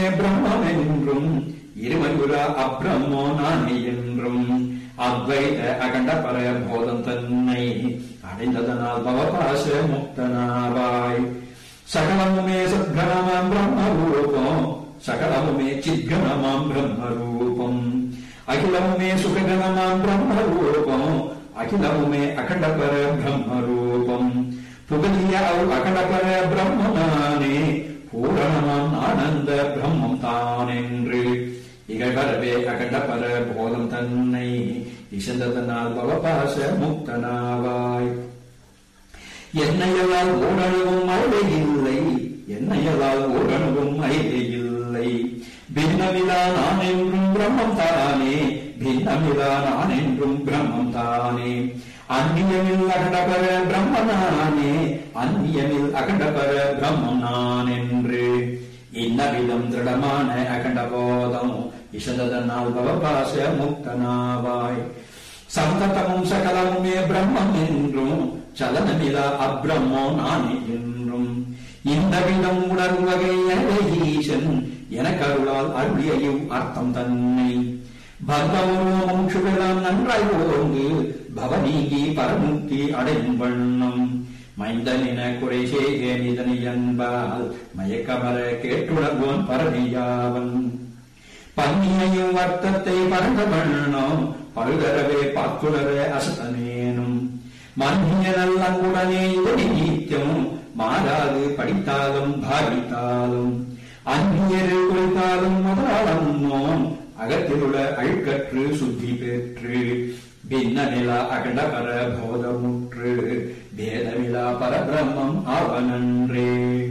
பிரம்மம் என்றும் இருமயுரா அப்ரம்மோ நானே என்றும் அத்வைத அகண்ட பர போதம் தன்னை அடைந்ததனால் பவபாச முக்தனாவாய் சகலமுமே சத்கணமாம் பிரம்மரூபம் சகலமுமே சித்கணமாம் பிரம்மரூபம் அகிலமுமே சுககணமாம் பிரம்மரூபம் அகிலமுமே அகண்டபர பிரம்மரூபம் புகழிய அவ் அகண்டபர பிரம்மனானே பூரணமாம் ஆனந்த பிரம்மம் தானென்று இகழ்வரவே அகண்டபர போதம் தன்னை இசந்ததனால் பவபாச முக்தனாவாய் என்னையலால் ஓரணுவும் அழகே இல்லை என்னையலால் ஓரணுவும் அழகே இல்லை பின்னமிலா நான் என்றும் பிரம்மம் தானே பின்னமிலா நான் என்றும் பிரம்மம் தானே அந்நியமில் அகண்டபர பிரம்மனானே அந்நியமில் அகண்டபர பிரம்மம் நான் என்று இன்னவிதம் திருடமான அகண்ட போதம் இசதனால் பவபாச முக்தனாவாய் சந்ததமும் சகலமுமே பிரம்மம் என்றும் சலனமிலா அப்ரம்மோ நானே என்றும் இந்த விதம் உணர்வகை ஈசன் எனக்கருளால் அருளியையும் அர்த்தம் தன்னை பந்தமும் சுகலாம் நன்றாய் ஓர்ந்து பவநீகி பரமுக்தி அடையும் வண்ணம் மைந்தனின குறை செய்கேன் இதனை என்பால் மயக்கமர கேட்டுணர்வோன் பரவியாவன் பன்னியையும் வர்த்தத்தை பரந்த வண்ணம் பழுதரவே பார்த்துணர அசதனேனும் மன்னிய நல்லங்குடனே இதனை நீத்தியம் மாறாது படித்தாலும் பாவித்தாலும் அந்நியரு குறித்தாலும் முதலாளம் அகத்திலுள்ள அழுக்கற்று சுத்தி பெற்று பின்ன நிலா அகண்டபர போதமுற்று பேதமிலா பரபிரம்மம் ஆவனன்றே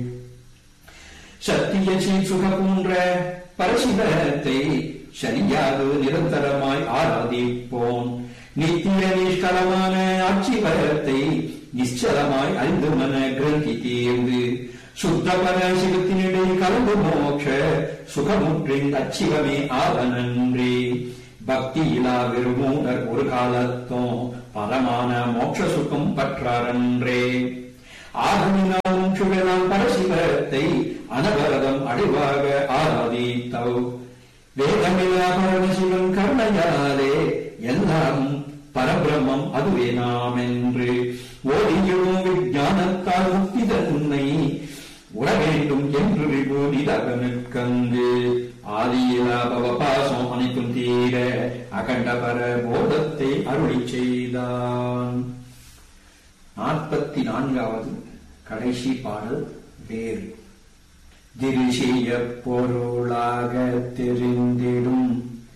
சத்திய சுககுன்ற பரசிவத்தை சரியாக நிரந்தரமாய் ஆராதிப்போம் நித்திய நிஷ்கலமான ஆட்சிபரத்தை நிச்சலமாய் அறிந்து மன கிரந்தி தீர்ந்து சுத்த பரசிவத்தினிடை கலந்து மோட்ச சுகமுற்றின் அச்சிவமே ஆவனன்றே பக்தியிலா விருமூடர் ஒரு காலத்தும் பரமான மோட்ச சுகம் பற்றாரன்றே ஆகமினாலும் சுழலாம் பரசிவத்தை அனவரதம் அடைவாக ஆராதித்தவ் வேதமில்லா பரமசிவன் கருணையாலே எல்லாம் பரபிரம்மம் அதுவே நாம் என்று ஓடியும் விஞ்ஞானத்தால் முக்தி தன்னை உற வேண்டும் என்று விபூதிதாக நிற்கந்து ஆதியிலா பவபாசம் அனைத்தும் தீர அகண்டபர போதத்தை அருளி செய்தான் நாற்பத்தி நான்காவது கடைசி பாடல் வேறு திரிசிய பொருளாக தெரிந்திடும்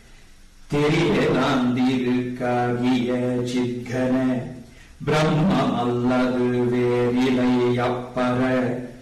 தெரியலாந்திருக்காகிய சித்கன பிரம்மம் அல்லது வேறிலை அப்பற